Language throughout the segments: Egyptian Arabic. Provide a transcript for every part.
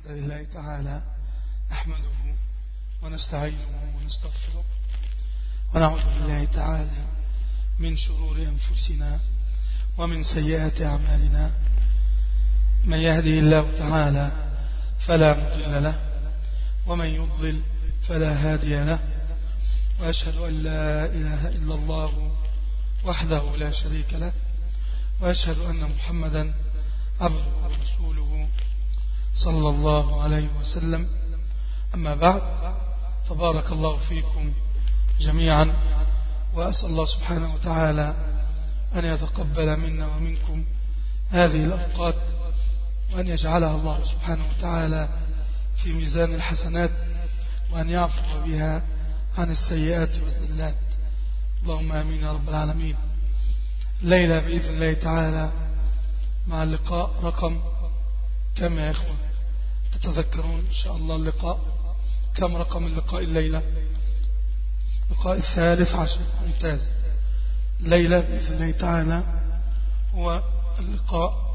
الحمد لله تعالى نحمده ونستعينه ونستغفره ونعوذ بالله تعالى من شرور أنفسنا ومن سيئات أعمالنا من يهده الله تعالى فلا مضل له ومن يضلل فلا هادي له وأشهد أن لا إله إلا الله وحده لا شريك له وأشهد أن محمدا عبده ورسوله صلى الله عليه وسلم أما بعد فبارك الله فيكم جميعا وأسأل الله سبحانه وتعالى أن يتقبل منا ومنكم هذه الأوقات وأن يجعلها الله سبحانه وتعالى في ميزان الحسنات وأن يعفو بها عن السيئات والزلات اللهم آمين يا رب العالمين الليلة بإذن الله تعالى مع اللقاء رقم كم يا إخوة تتذكرون إن شاء الله اللقاء كم رقم اللقاء الليلة اللقاء الثالث عشر ممتاز الليلة بإذن الله تعالى هو اللقاء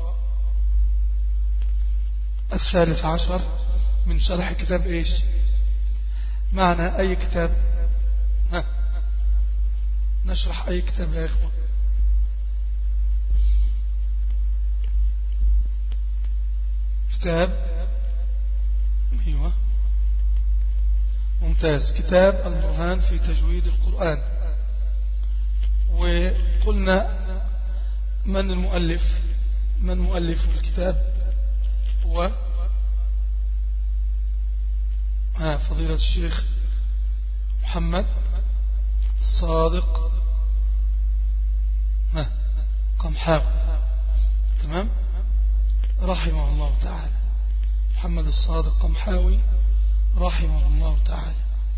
الثالث عشر من شرح كتاب إيش معنى أي كتاب ها نشرح أي كتاب يا إخوة كتاب أيوة ممتاز كتاب البرهان في تجويد القرآن وقلنا من المؤلف من مؤلف الكتاب هو ها فضيلة الشيخ محمد الصادق ها قمحاوي تمام رحمه الله تعالى محمد الصادق قمحاوي رحمه الله تعالى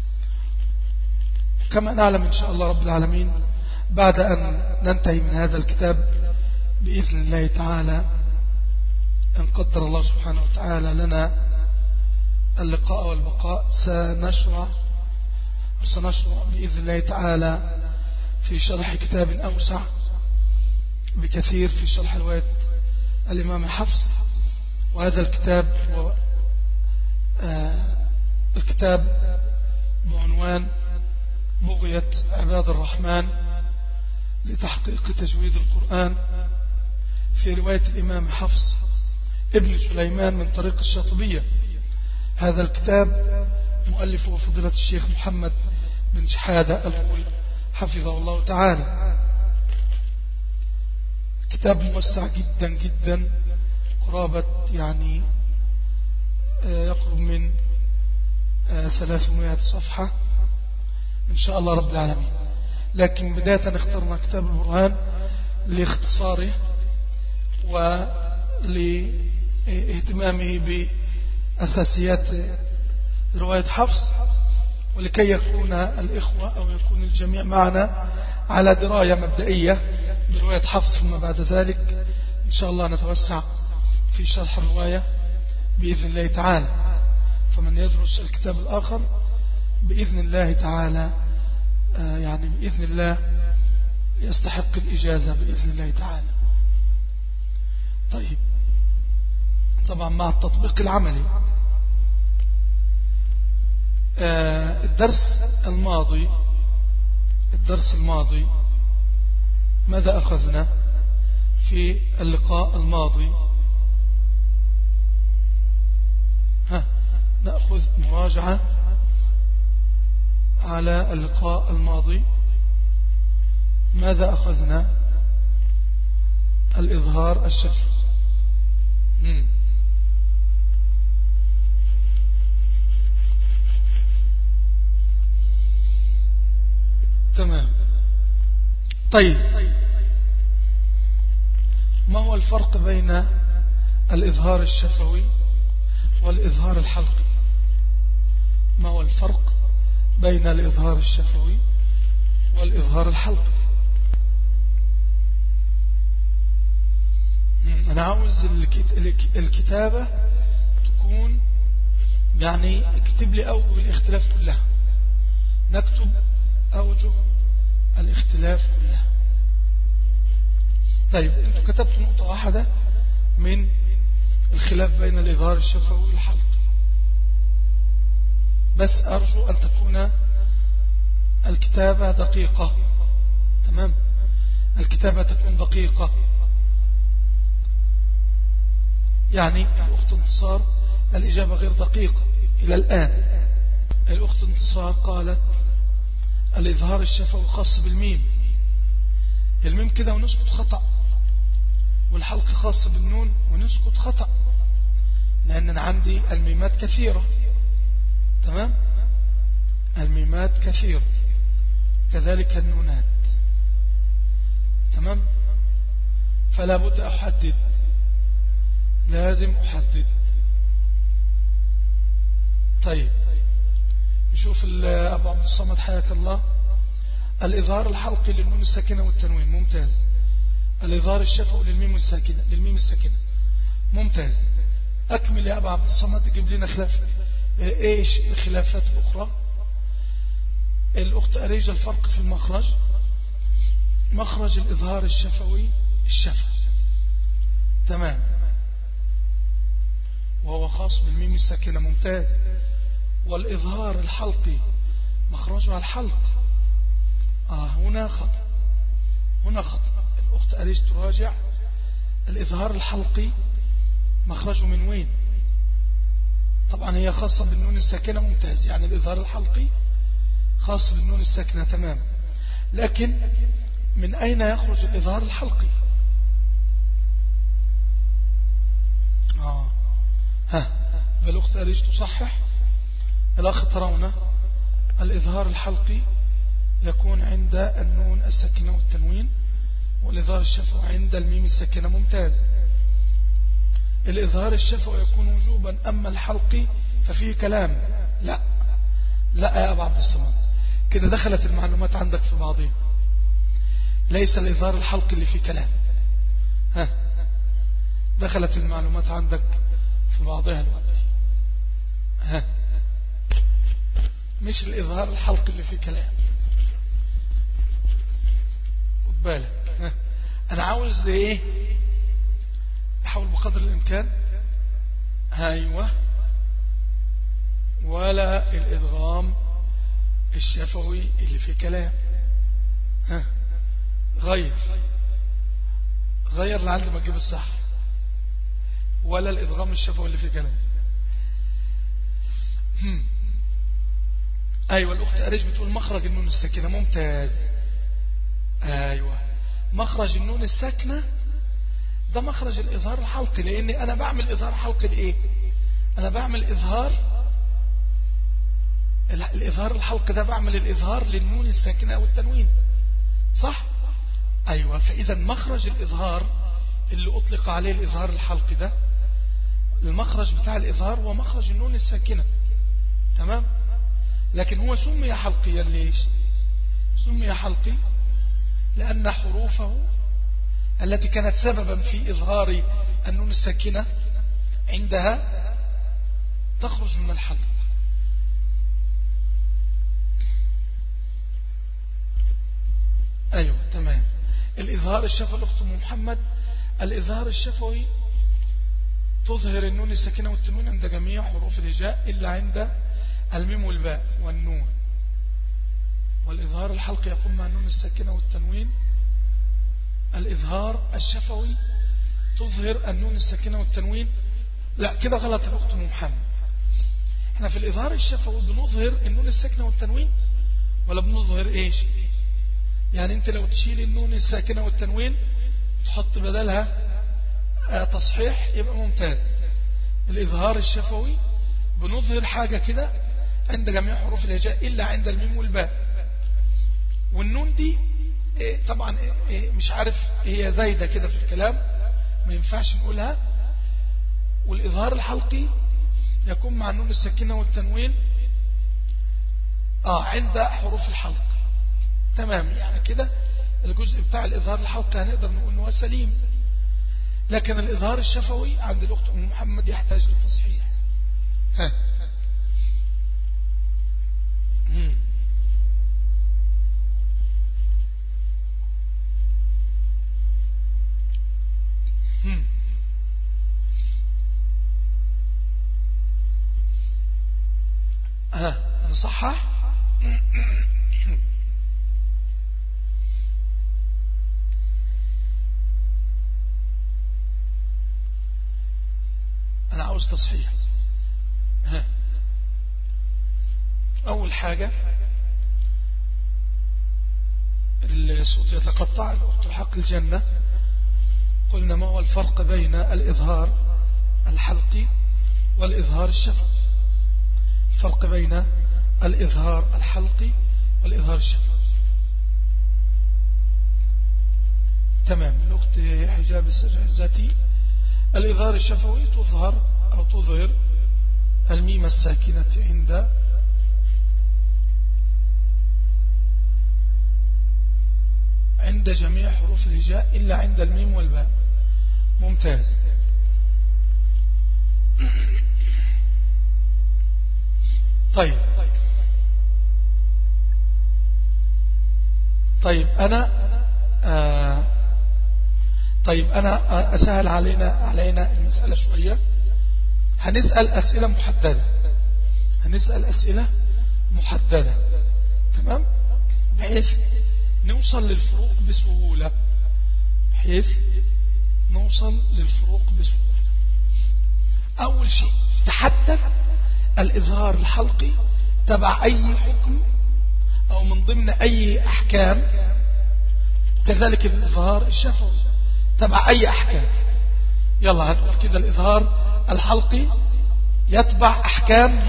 كما نعلم إن شاء الله رب العالمين بعد أن ننتهي من هذا الكتاب بإذن الله تعالى أن قدر الله سبحانه وتعالى لنا اللقاء والبقاء سنشرع وسنشرع بإذن الله تعالى في شرح كتاب أوسع بكثير في شرح رواية الإمام حفص وهذا الكتاب هو آه الكتاب بعنوان بغية عباد الرحمن لتحقيق تجويد القرآن في رواية الإمام حفص ابن سليمان من طريق الشاطبية هذا الكتاب مؤلفه فضيلة الشيخ محمد بن شحادة الغول حفظه الله تعالى كتاب موسع جدا جدا قرابة يعني يقرب من ثلاثمائة صفحة إن شاء الله رب العالمين لكن بداية اخترنا كتاب البرهان لاختصاره ولاهتمامه بأساسيات رواية حفص ولكي يكون الإخوة أو يكون الجميع معنا على دراية مبدئية برواية حفص ثم بعد ذلك إن شاء الله نتوسع في شرح الرواية بإذن الله تعالى فمن يدرس الكتاب الآخر بإذن الله تعالى يعني بإذن الله يستحق الإجازة بإذن الله تعالى طيب طبعا مع التطبيق العملي الدرس الماضي الدرس الماضي ماذا أخذنا في اللقاء الماضي ها نأخذ مراجعة على اللقاء الماضي ماذا أخذنا الإظهار الشفوي تمام طيب ما هو الفرق بين الإظهار الشفوي والإظهار الحلقي ما هو الفرق بين الإظهار الشفوي والإظهار الحلقي أنا عاوز الكتابة تكون يعني اكتب لي أوجه الاختلاف كلها نكتب أوجه الاختلاف كلها طيب انتوا كتبتوا نقطة واحدة من الخلاف بين الإظهار الشفوي والحلقي بس أرجو أن تكون الكتابة دقيقة تمام الكتابة تكون دقيقة يعني الأخت انتصار الإجابة غير دقيقة إلى الآن الأخت انتصار قالت الإظهار الشفوي خاص بالميم الميم كده ونسكت خطأ والحلق خاص بالنون ونسكت خطأ لأن عندي الميمات كثيرة تمام الميمات كثيرة كذلك النونات تمام فلا بد أحدد لازم أحدد طيب نشوف أبو عبد الصمد حياك الله الإظهار الحلقي للنون الساكنة والتنوين ممتاز الإظهار الشفوي للميم الساكنة للميم الساكنة ممتاز أكمل يا أبو عبد الصمد جيب لنا خلاف إيش الخلافات الأخرى الأخت أريج الفرق في المخرج مخرج الإظهار الشفوي الشفا تمام وهو خاص بالميم الساكنة ممتاز والإظهار الحلقي مخرجها الحلق آه هنا خطأ هنا خطأ الأخت أريج تراجع الإظهار الحلقي مخرجه من وين طبعا هي خاصة بالنون الساكنة ممتاز يعني الإظهار الحلقي خاص بالنون الساكنة تمام لكن من أين يخرج الإظهار الحلقي آه. ها فالأخت أريج تصحح الأخ ترون الإظهار الحلقي يكون عند النون الساكنة والتنوين والإظهار الشفوي عند الميم الساكنة ممتاز الإظهار الشفوي يكون وجوبا أما الحلقي ففيه كلام لا لا يا أبو عبد الصمد كده دخلت المعلومات عندك في بعضها ليس الإظهار الحلقي اللي فيه كلام ها دخلت المعلومات عندك في بعضها الوقت ها مش الإظهار الحلقي اللي فيه كلام خد بالك ها. أنا عاوز إيه أحاول بقدر الإمكان أيوة ولا الإدغام الشفوي اللي فيه كلام ها غير غير لعند ما تجيب الصح ولا الإدغام الشفوي اللي فيه كلام هم. أيوة الأخت أريج بتقول مخرج النون الساكنة ممتاز أيوة مخرج النون الساكنة ده مخرج الإظهار الحلقي لأني أنا بعمل إظهار حلقي لإيه أنا بعمل إظهار الإظهار الحلقي ده بعمل الإظهار للنون الساكنة أو التنوين صح أيوة فإذا مخرج الإظهار اللي أطلق عليه الإظهار الحلقي ده المخرج بتاع الإظهار هو مخرج النون الساكنة تمام لكن هو سمي حلقيا ليش سمي حلقي لأن حروفه التي كانت سببا في إظهار النون الساكنة عندها تخرج من الحلق أيوة تمام الإظهار الشفوي الأخت محمد الإظهار الشفوي تظهر النون الساكنة والتنوين عند جميع حروف الهجاء إلا عند الميم والباء والنون والإظهار الحلقي يقوم مع النون الساكنة والتنوين الإظهار الشفوي تظهر النون الساكنة والتنوين لا كده غلط الأخت محمد احنا في الإظهار الشفوي بنظهر النون الساكنة والتنوين ولا بنظهر ايش يعني انت لو تشيل النون الساكنة والتنوين تحط بدلها تصحيح يبقى ممتاز الإظهار الشفوي بنظهر حاجة كده عند جميع حروف الهجاء إلا عند الميم والباء والنون دي طبعا مش عارف هي زايدة كده في الكلام ما ينفعش نقولها والإظهار الحلقي يكون مع النون السكينة والتنوين آه عند حروف الحلق تمام يعني كده الجزء بتاع الإظهار الحلقي هنقدر نقول أنه سليم لكن الإظهار الشفوي عند الأخت أم محمد يحتاج لتصحيح ها مم. مم. ها أصحح أنا عاوز تصحيح ها أول حاجة الصوت يتقطع الأخت الحق الجنة قلنا ما هو الفرق بين الإظهار الحلقي والإظهار الشفوي الفرق بين الإظهار الحلقي والإظهار الشفوي تمام الأخت حجاب السر الذاتي الإظهار الشفوي تظهر أو تظهر الميم الساكنة عند عند جميع حروف الهجاء إلا عند الميم والباء ممتاز طيب طيب أنا آه طيب أنا أسهل علينا علينا المسألة شوية هنسأل أسئلة محددة هنسأل أسئلة محددة تمام بحيث نوصل للفروق بسهولة بحيث نوصل للفروق بسهولة أول شيء تحدد الإظهار الحلقي تبع أي حكم أو من ضمن أي أحكام وكذلك الإظهار الشفوي تبع أي أحكام يلا هنقول كده الإظهار الحلقي يتبع أحكام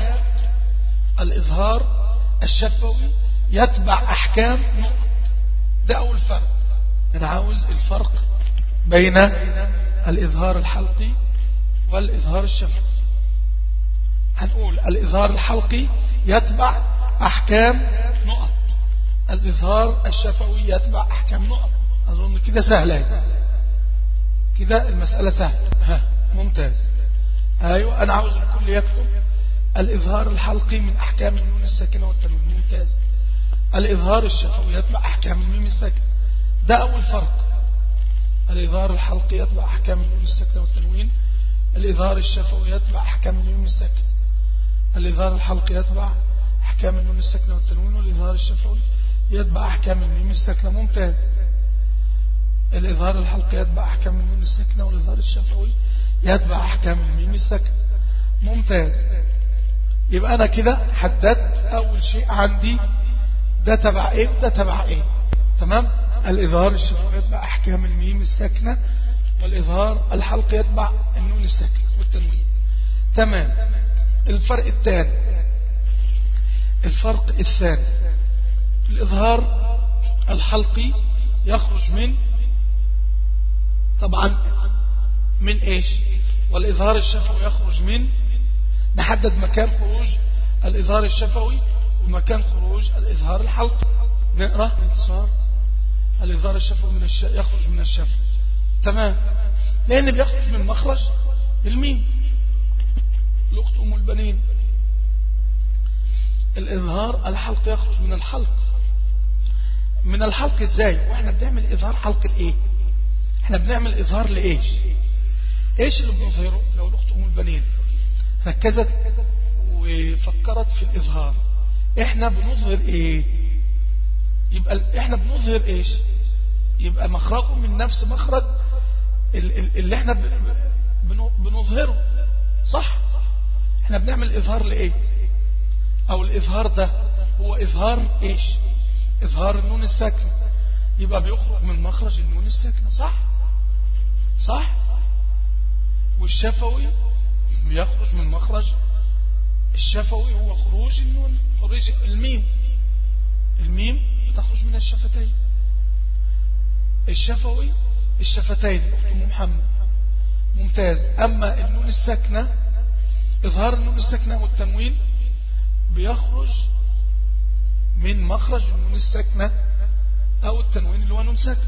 الإظهار الشفوي يتبع أحكام نقط ده أول فرق أنا عاوز الفرق بين الإظهار الحلقي والإظهار الشفوي هنقول الإظهار الحلقي يتبع أحكام نقط الإظهار الشفوي يتبع أحكام نقط أظن كده سهلة كده المسألة سهلة ها ممتاز أيوة أنا عاوز الكل يكتب الإظهار الحلقي من أحكام النون الساكنة والتنوين ممتاز الإظهار الشفوي يتبع أحكام الميم الساكنة ده أول فرق الإظهار الحلقي يتبع أحكام النون الساكنة والتنوين الإظهار الشفوي يتبع أحكام الميم الساكنة الإظهار الحلقي يتبع أحكام النون الساكنة والتنوين والإظهار الشفوي يتبع أحكام الميم الساكنة ممتاز الإظهار الحلقي يتبع أحكام النون الساكنة والإظهار الشفوي يتبع أحكام الميم الساكنة ممتاز يبقى أنا كده حددت أول شيء عندي ده تبع إيه وده تبع إيه تمام الإظهار الشفوي يتبع أحكام الميم الساكنة والإظهار الحلقي يتبع النون الساكنة والتنوين تمام الفرق الثاني الفرق الثاني الإظهار الحلقي يخرج من طبعا من ايش والإظهار الشفوي يخرج من نحدد مكان خروج الإظهار الشفوي ومكان خروج الإظهار الحلقي نقرأ انتصار الإظهار الشفوي من الش... يخرج من الشفوي تمام لأن بيخرج من مخرج الميم الأخت أم البنين الإظهار الحلق يخرج من الحلق من الحلق ازاي واحنا بنعمل إظهار حلق الايه احنا بنعمل إظهار لإيش ايش اللي بنظهره لو الأخت أم البنين ركزت وفكرت في الإظهار احنا بنظهر ايه يبقى احنا بنظهر ايش يبقى مخرجه من نفس مخرج اللي احنا بنظهره صح احنا بنعمل إظهار لإيه أو الإظهار ده هو إظهار إيش إظهار النون الساكنة يبقى بيخرج من مخرج النون الساكنة صح صح والشفوي بيخرج من مخرج الشفوي هو خروج النون خروج الميم الميم تخرج من الشفتين الشفوي الشفتين أخت محمد ممتاز أما النون الساكنة إظهار النون الساكنة والتنوين بيخرج من مخرج النون الساكنة أو التنوين اللي هو نون ساكن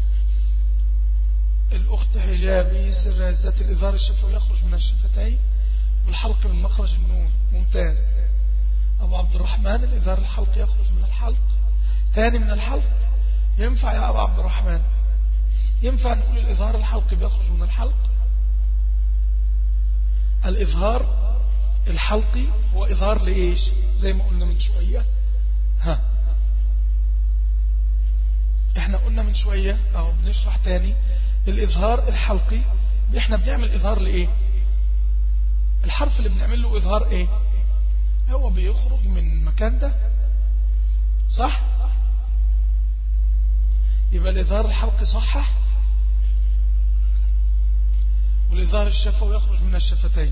الأخت حجابي سر ذات الإظهار الشفوي يخرج من الشفتين والحلق من مخرج النون ممتاز أبو عبد الرحمن الإظهار الحلق يخرج من الحلق ثاني من الحلق ينفع يا أبو عبد الرحمن ينفع نقول الإظهار الحلقي بيخرج من الحلق الإظهار الحلقي هو إظهار لإيش زي ما قلنا من شوية ها احنا قلنا من شوية او بنشرح تاني الإظهار الحلقي احنا بنعمل إظهار لإيه الحرف اللي بنعمل له إظهار إيه هو بيخرج من المكان ده صح يبقى الإظهار الحلقي صحح والإظهار الشفوي يخرج من الشفتين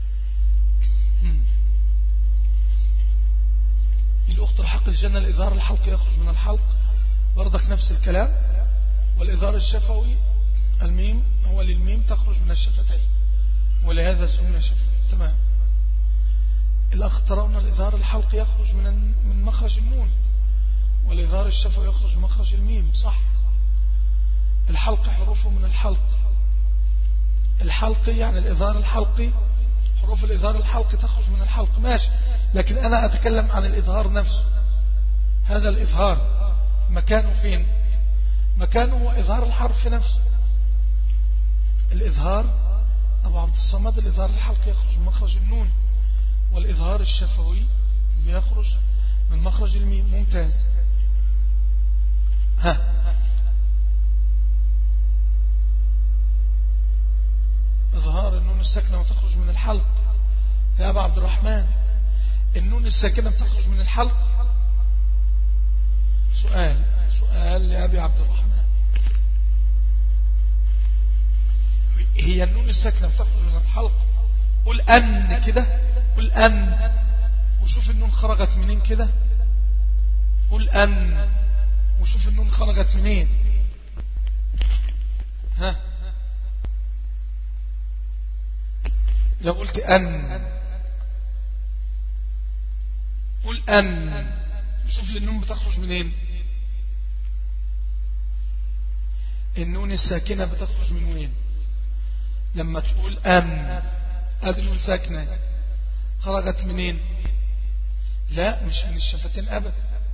الأخت الحق الجنة الإظهار الحلقي يخرج من الحلق برضك نفس الكلام والإظهار الشفوي الميم هو للميم تخرج من الشفتين ولهذا سمي شفوي تمام الأخ ترون الإظهار الحلقي يخرج من من مخرج النون والإظهار الشفوي يخرج من مخرج الميم صح الحلق حروفه من الحلق الحلقي يعني الإظهار الحلقي حروف الإظهار الحلقي تخرج من الحلق ماشي لكن أنا أتكلم عن الإظهار نفسه هذا الإظهار مكانه فين مكانه هو إظهار الحرف نفسه الإظهار أبو عبد الصمد الإظهار الحلقي يخرج من مخرج النون والإظهار الشفوي بيخرج من مخرج الميم ممتاز ها إظهار النون الساكنة وتخرج من الحلق يا أبا عبد الرحمن النون الساكنة بتخرج من الحلق سؤال سؤال لأبي عبد الرحمن هي النون الساكنة بتخرج من الحلق قل أن كده قل أن وشوف النون خرجت منين كده قل أن وشوف النون خرجت منين ها لو قلت أن قل أن شوف النون بتخرج منين النون الساكنة بتخرج من وين لما تقول أن هذه النون ساكنة خرجت منين لا مش من الشفتين أبدا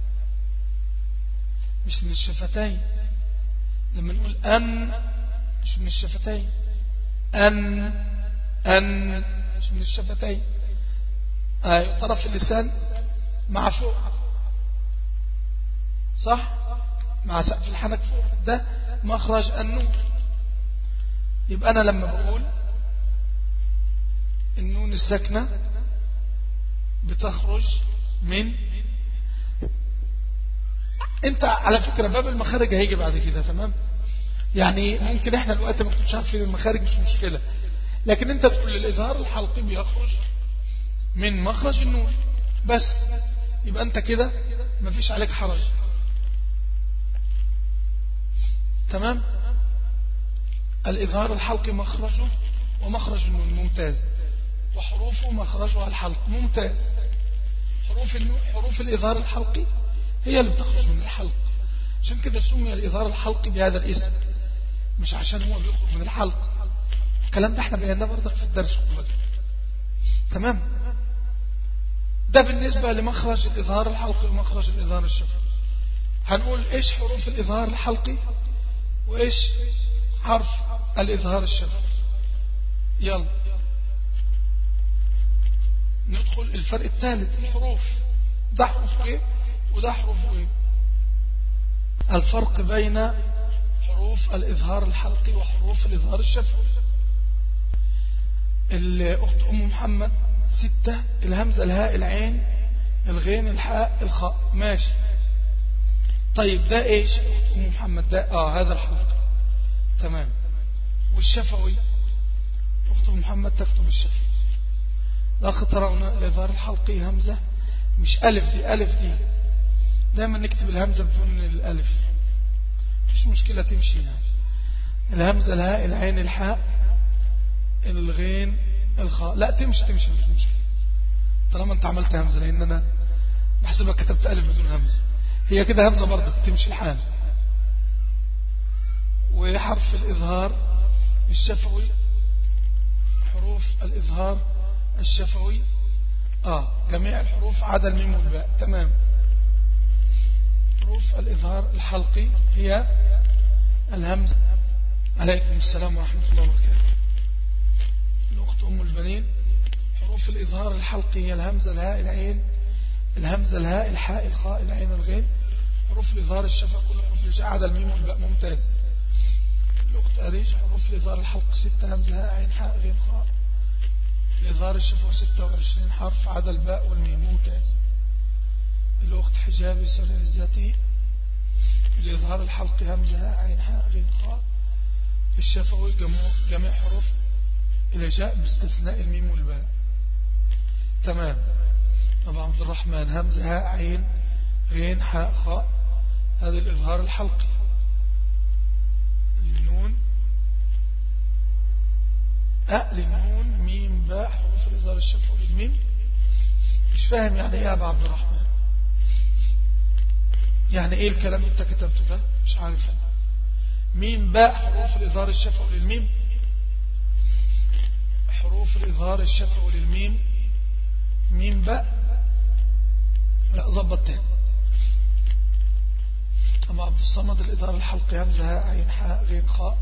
مش من الشفتين لما نقول أن مش من الشفتين أن أن مش من الشفتين آه طرف اللسان مع فوق صح مع سقف الحنك فوق ده مخرج النون يبقى أنا لما بقول النون الساكنة بتخرج من انت على فكرة باب المخارج هيجي بعد كده تمام يعني ممكن احنا الوقت ما كنتش عارفين المخارج مش مشكلة لكن انت تقول الإظهار الحلقي بيخرج من مخرج النون بس يبقى انت كده مفيش عليك حرج تمام الإظهار الحلقي مخرجه ومخرج النون ممتاز وحروفه مخرجها الحلق ممتاز حروف حروف الإظهار الحلقي هي اللي بتخرج من الحلق عشان كده سمي الإظهار الحلقي بهذا الاسم مش عشان هو بيخرج من الحلق الكلام ده احنا بينا برضك في الدرس كله تمام ده بالنسبة لمخرج الإظهار الحلقي ومخرج الإظهار الشفوي هنقول إيش حروف الإظهار الحلقي وإيش حرف الإظهار الشفوي يلا ندخل الفرق الثالث الحروف ده حروف ايه وده حروف ايه الفرق بين حروف الإظهار الحلقي وحروف الإظهار الشفوي الأخت أم محمد ستة الهمزة الهاء العين الغين الحاء الخاء ماشي طيب ده ايش أخت أم محمد ده آه هذا الحلقي تمام والشفوي أخت أم محمد تكتب الشفوي الأخ ترون الإظهار الحلقي همزة مش ألف دي ألف دي دائما نكتب الهمزة بدون الألف مفيش مشكلة تمشي يعني الهمزة الهاء العين الحاء الغين الخاء لا تمشي تمشي مش مشكلة طالما انت عملت همزة لان انا بحسبك كتبت الف بدون همزة هي كده همزة برضه تمشي الحال وحرف الإظهار الشفوي حروف الإظهار الشفوي آه جميع الحروف عدا الميم والباء تمام حروف الإظهار الحلقي هي الهمزة عليكم السلام ورحمة الله وبركاته الأخت أم البنين حروف الإظهار الحلقي هي الهمزة الهاء العين الهمزة الهاء الحاء الخاء العين الغين حروف الإظهار الشفا كل حروف الجاء عدا الميم والباء ممتاز الأخت أريج حروف الإظهار الحلق ستة همزة هاء عين حاء غين خاء الإظهار الشفا ستة وعشرين حرف عدا الباء والميم ممتاز الأخت حجابي صلى عزتي الإظهار الحلق همزة هاء عين حاء غين خاء الشفوي جميع حروف الهجاء باستثناء الميم والباء تمام أبو عبد الرحمن همزة هاء عين غين حاء خاء هذا الإظهار الحلقي للنون أ للنون ميم باء حروف الإظهار الشفوي للميم مش فاهم يعني إيه يا أبو عبد الرحمن يعني إيه الكلام اللي أنت كتبته ده مش عارف أنا ميم باء حروف الإظهار الشفوي للميم حروف الإظهار الشفوي للميم ميم باء لا ظبط تاني أما عبد الصمد الإظهار الحلقي همزة هاء عين حاء غين خاء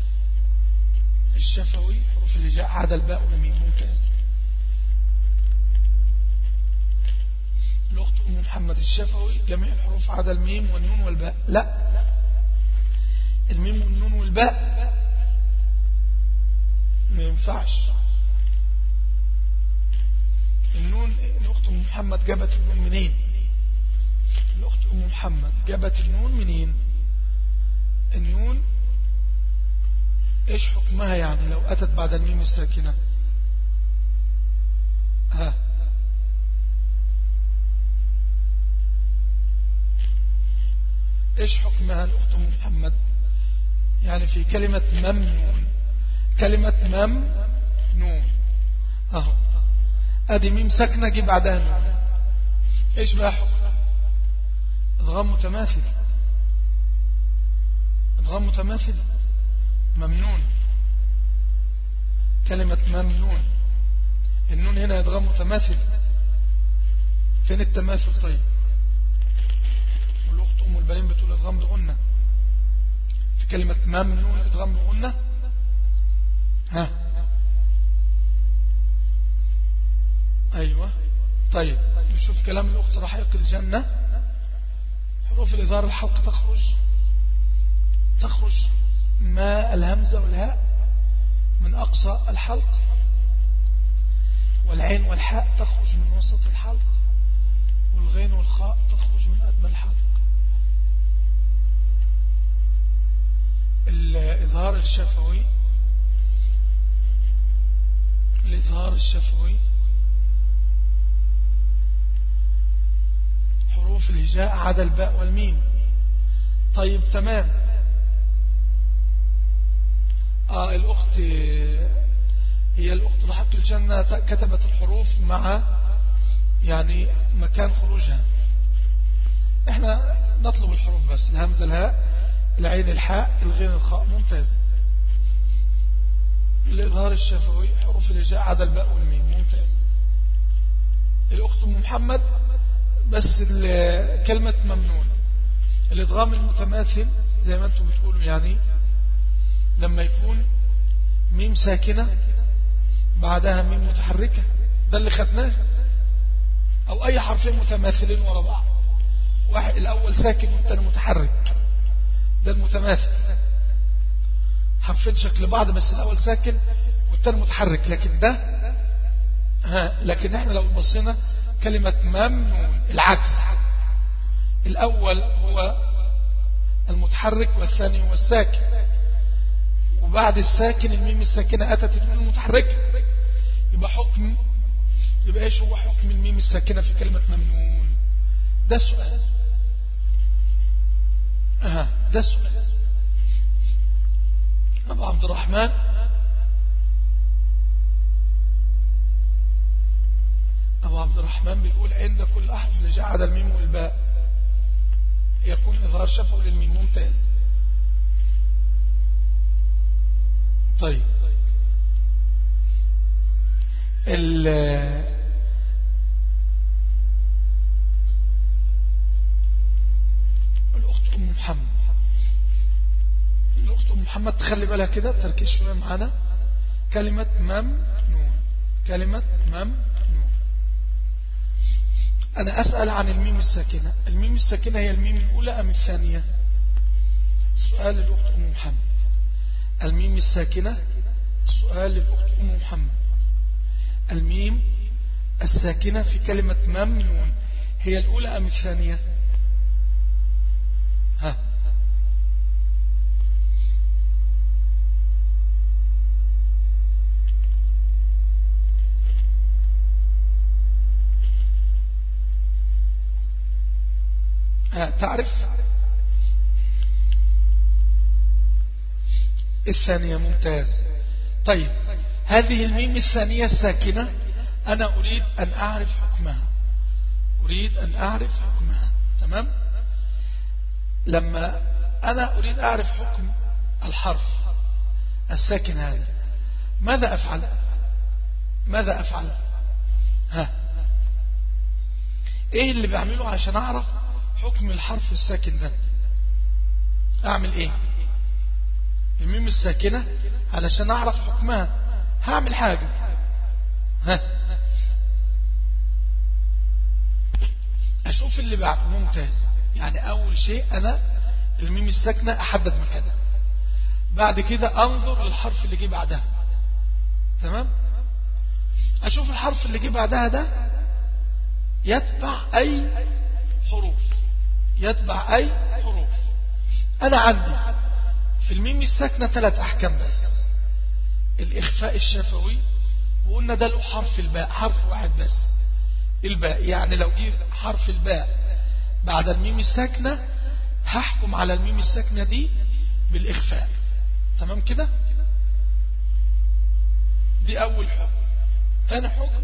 الشفوي حروف الهجاء عدا الباء والميم ممتاز الأخت أم محمد الشفوي جميع الحروف عدا الميم والنون والباء لا الميم والنون والباء ما ينفعش النون الأخت أم محمد جابت النون منين الأخت أم محمد جابت النون منين النون إيش حكمها يعني لو أتت بعد الميم الساكنة ها إيش حكمها الأخت أم محمد يعني في كلمة ممنون كلمة ممنون أهو ادي ميم ساكنه جي بعدها نون ايش بقى حكم ادغام متماثل ادغام متماثل ممنون كلمة ممنون النون هنا ادغام متماثل فين التماثل طيب والاخت ام البنين بتقول ادغام بغنة في كلمة ممنون ادغام بغنة ها أيوة طيب نشوف كلام الأخت رحيق الجنة حروف الإظهار الحلق تخرج تخرج ما الهمزة والهاء من أقصى الحلق والعين والحاء تخرج من وسط الحلق والغين والخاء تخرج من أدنى الحلق الإظهار الشفوي الإظهار الشفوي حروف الهجاء عدا الباء والميم طيب تمام آه الأخت هي الأخت رحمة الجنة كتبت الحروف مع يعني مكان خروجها احنا نطلب الحروف بس الهمزة الهاء العين الحاء الغين الخاء ممتاز الإظهار الشفوي حروف الهجاء عدا الباء والميم ممتاز الأخت محمد بس كلمة ممنون الإدغام المتماثل زي ما أنتم بتقولوا يعني لما يكون ميم ساكنة بعدها ميم متحركة ده اللي خدناه أو أي حرفين متماثلين ورا بعض واحد الأول ساكن والثاني متحرك ده المتماثل حرفين شكل بعض بس الأول ساكن والثاني متحرك لكن ده ها لكن احنا لو بصينا كلمة ممنون العكس الأول هو المتحرك والثاني هو الساكن وبعد الساكن الميم الساكنة أتت الميم المتحركة يبقى حكم يبقى إيش هو حكم الميم الساكنة في كلمة ممنون ده سؤال أها ده سؤال أبو عبد الرحمن أبو عبد الرحمن بيقول عند كل أحرف اللي جعل الميم والباء يكون إظهار شفوي للميم ممتاز طيب ال الأخت أم محمد الأخت أم محمد تخلي بالها كده تركيز شوية معانا كلمة ممنون كلمة ممنون أنا أسأل عن الميم الساكنة الميم الساكنة هي الميم الأولى أم الثانية سؤال الأخت أم محمد الميم الساكنة سؤال الأخت أم محمد الميم الساكنة في كلمة ممنون هي الأولى أم الثانية ها تعرف الثانية ممتاز طيب هذه الميم الثانية الساكنة أنا أريد أن أعرف حكمها أريد أن أعرف حكمها تمام لما أنا أريد أعرف حكم الحرف الساكن هذا ماذا أفعل ماذا أفعل ها إيه اللي بعمله عشان أعرف حكم الحرف الساكن ده أعمل إيه الميم الساكنة علشان أعرف حكمها هعمل حاجة ها أشوف اللي بعد ممتاز يعني أول شيء أنا الميم الساكنة أحدد مكانها بعد كده أنظر للحرف اللي جه بعدها تمام أشوف الحرف اللي جه بعدها ده يتبع أي حروف يتبع أي حروف أنا عندي في الميم الساكنة ثلاث أحكام بس الإخفاء الشفوي وقلنا ده له حرف الباء حرف واحد بس الباء يعني لو جه حرف الباء بعد الميم الساكنة هحكم على الميم الساكنة دي بالإخفاء تمام كده دي أول حكم ثاني حكم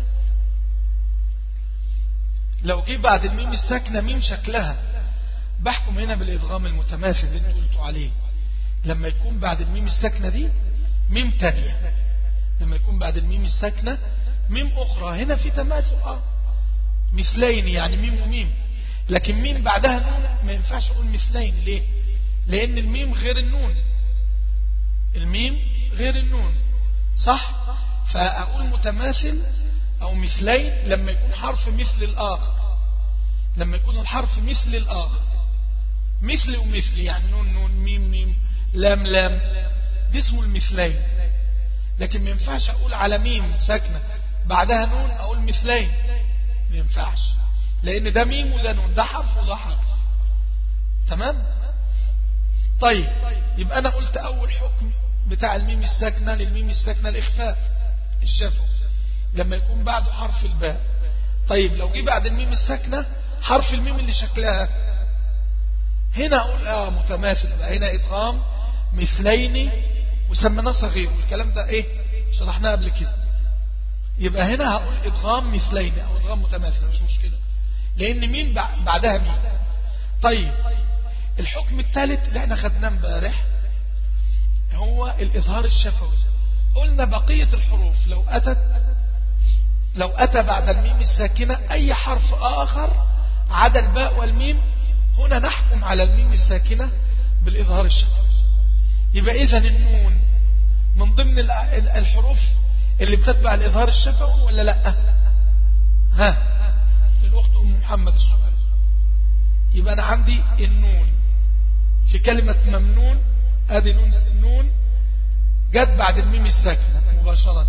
لو جه بعد الميم الساكنة ميم شكلها بحكم هنا بالإدغام المتماثل اللي انتوا قلتوا عليه لما يكون بعد الميم الساكنة دي ميم تانية لما يكون بعد الميم الساكنة ميم أخرى هنا في تماثل آه مثلين يعني ميم وميم لكن ميم بعدها نون ما ينفعش أقول مثلين ليه لأن الميم غير النون الميم غير النون صح فأقول متماثل أو مثلين لما يكون حرف مثل الآخر لما يكون الحرف مثل الآخر مثل ومثل يعني نون نون ميم ميم لام لام دي اسمه المثلين لكن ما ينفعش أقول على ميم ساكنة بعدها نون أقول مثلين ما ينفعش لأن ده ميم وده نون ده حرف وده حرف تمام طيب يبقى أنا قلت أول حكم بتاع الميم الساكنة للميم الساكنة الإخفاء الشفوي لما يكون بعده حرف الباء طيب لو جه بعد الميم الساكنة حرف الميم اللي شكلها هنا أقول آه متماثل بقى هنا إدغام مثلين وسميناه صغير الكلام ده إيه شرحناه قبل كده يبقى هنا هقول إدغام مثلين أو إدغام متماثل مش مشكلة لأن مين بعدها مين طيب الحكم الثالث اللي احنا خدناه امبارح هو الإظهار الشفوي قلنا بقية الحروف لو أتت لو أتى بعد الميم الساكنة أي حرف آخر عدا الباء والميم هنا نحكم على الميم الساكنة بالإظهار الشفوي يبقى إذا النون من ضمن الحروف اللي بتتبع الإظهار الشفوي ولا لا ها الأخت أم محمد السؤال يبقى أنا عندي النون في كلمة ممنون ادي نون نون جت بعد الميم الساكنة مباشرة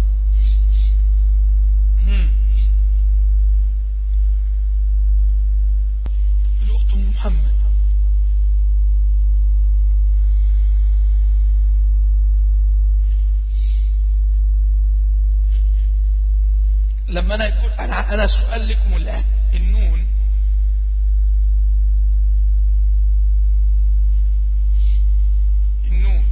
الأخت أم محمد لما أنا يكون أنا أنا سؤال لكم الآن النون النون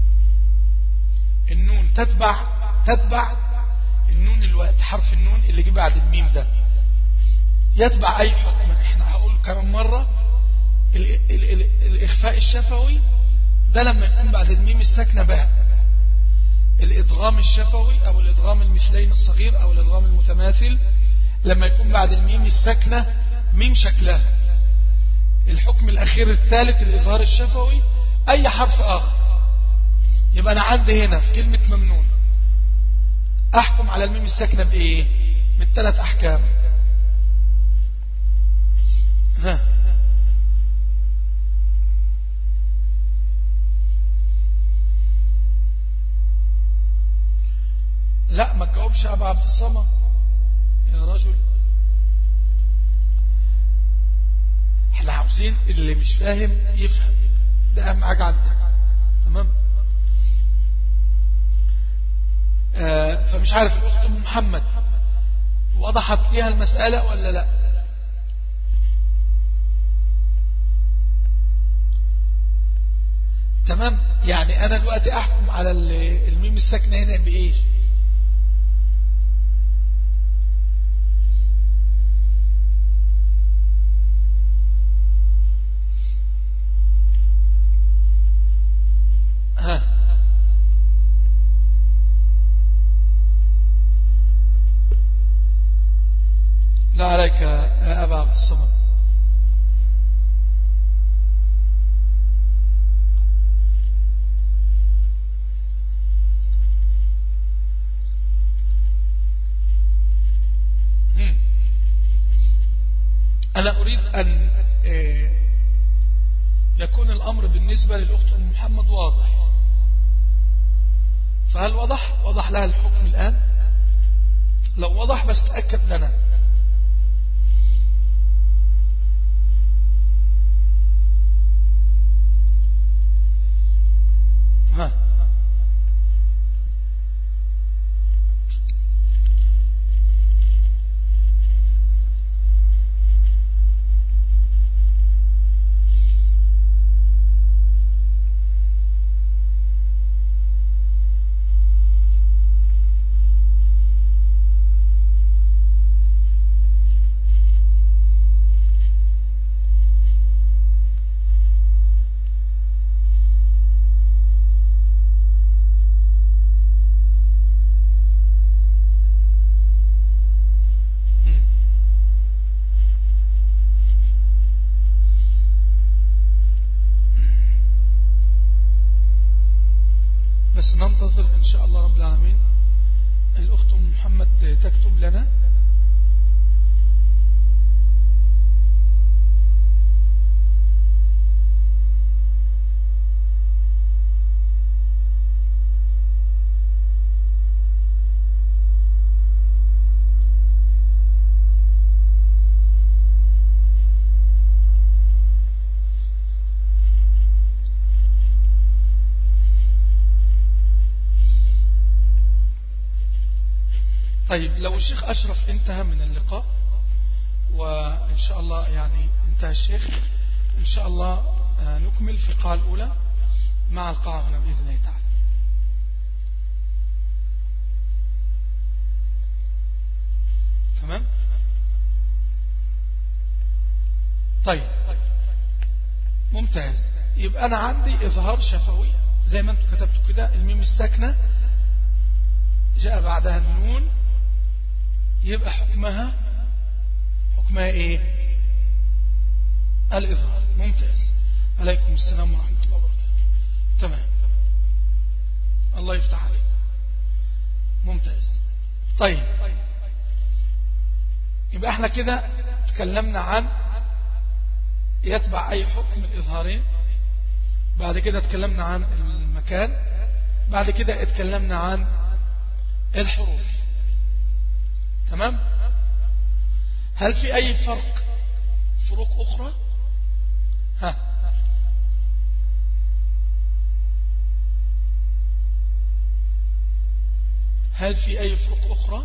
النون تتبع تتبع النون الوقت حرف النون اللي جه بعد الميم ده يتبع أي حكم احنا هقول كمان مرة ال ال ال الإخفاء الشفوي ده لما يكون بعد الميم الساكنة باء الإدغام الشفوي أو الإدغام المثلين الصغير أو الإدغام المتماثل لما يكون بعد الميم الساكنة ميم شكلها الحكم الأخير الثالث الإظهار الشفوي أي حرف آخر يبقى أنا عندي هنا في كلمة ممنون أحكم على الميم الساكنة بإيه من ثلاث أحكام ها لا ما تجاوبش أبا عبد الصمد يا رجل احنا عاوزين اللي مش فاهم يفهم ده أهم حاجة عندك تمام آه فمش عارف الأخت أم محمد وضحت فيها المسألة ولا لا تمام يعني أنا دلوقتي أحكم على الميم الساكنة هنا بإيش ها لا عليك يا أبا عبد الصمد أنا أريد أن يكون الأمر بالنسبة للأخت أم محمد واضح فهل وضح وضح لها الحكم الآن لو وضح بس تأكد لنا ها بس ننتظر إن شاء الله رب العالمين الأخت محمد تكتب لنا طيب لو الشيخ أشرف انتهى من اللقاء وإن شاء الله يعني انتهى الشيخ إن شاء الله نكمل في القاعة الأولى مع القاعة هنا بإذن الله تعالى تمام طيب ممتاز يبقى أنا عندي إظهار شفوي زي ما انتم كتبتوا كده الميم الساكنة جاء بعدها النون يبقى حكمها حكمها ايه الإظهار ممتاز عليكم السلام ورحمة الله وبركاته تمام الله يفتح عليك ممتاز طيب يبقى احنا كده تكلمنا عن يتبع أي حكم الإظهارين بعد كده تكلمنا عن المكان بعد كده اتكلمنا عن الحروف تمام هل في أي فرق فروق أخرى ها هل في أي فروق أخرى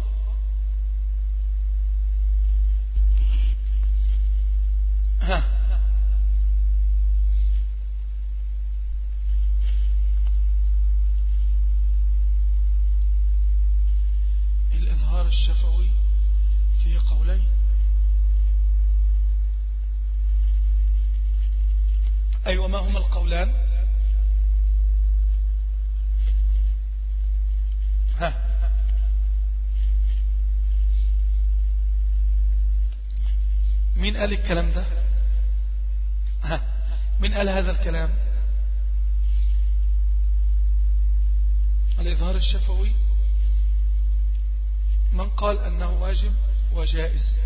ها الإظهار الشفوي فيه قولين أي وما هما القولان ها مين قال الكلام ده ها مين قال هذا الكلام الإظهار الشفوي من قال أنه واجب وجائز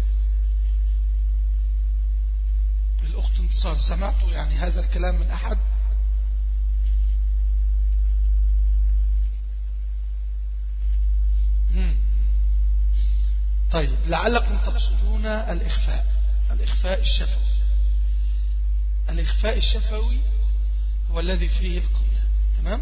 الأخت انتصار سمعت يعني هذا الكلام من أحد طيب لعلكم تقصدون الإخفاء الإخفاء الشفوي الإخفاء الشفوي هو الذي فيه القول تمام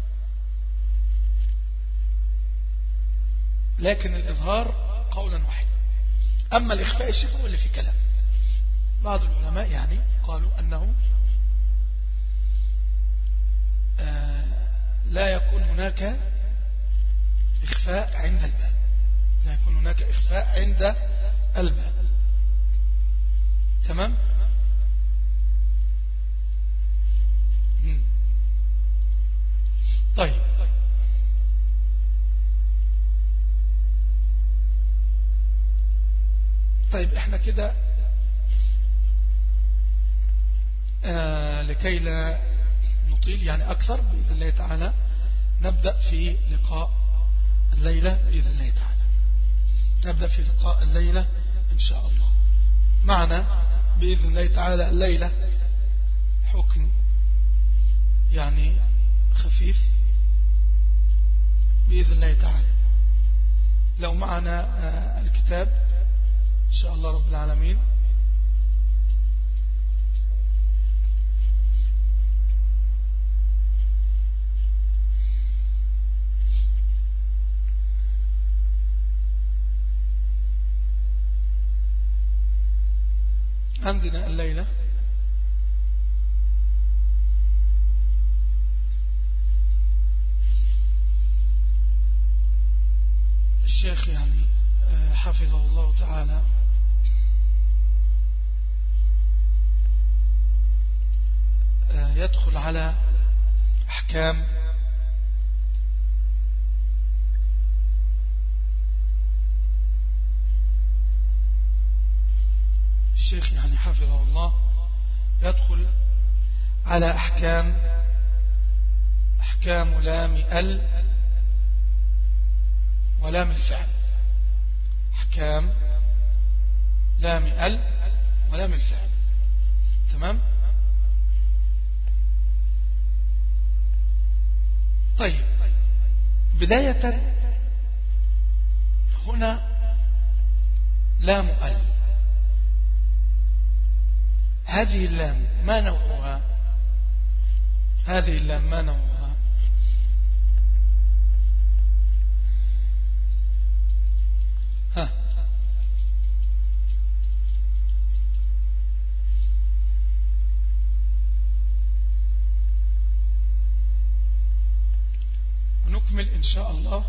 لكن الإظهار قولا واحدا أما الإخفاء الشفوي اللي في كلام بعض العلماء يعني قالوا أنه آه، لا يكون هناك إخفاء عند الباب لا يكون هناك إخفاء عند الباب تمام طيب طيب احنا كده آه لكي لا نطيل يعني أكثر بإذن الله تعالى نبدأ في لقاء الليلة بإذن الله تعالى نبدأ في لقاء الليلة إن شاء الله معنا بإذن الله تعالى الليلة حكم يعني خفيف بإذن الله تعالى لو معنا آه، الكتاب إن شاء الله رب العالمين عندنا الليلة الشيخ يعني آه، حفظه الله تعالى آه، يدخل على أحكام الشيخ يعني حفظه الله يدخل على أحكام أحكام لام ال ولام الفعل أحكام لام ال ولام الفعل تمام طيب بداية هنا لام ال هذه اللام ما نوعها هذه اللام ما نوعها ها نكمل إن شاء الله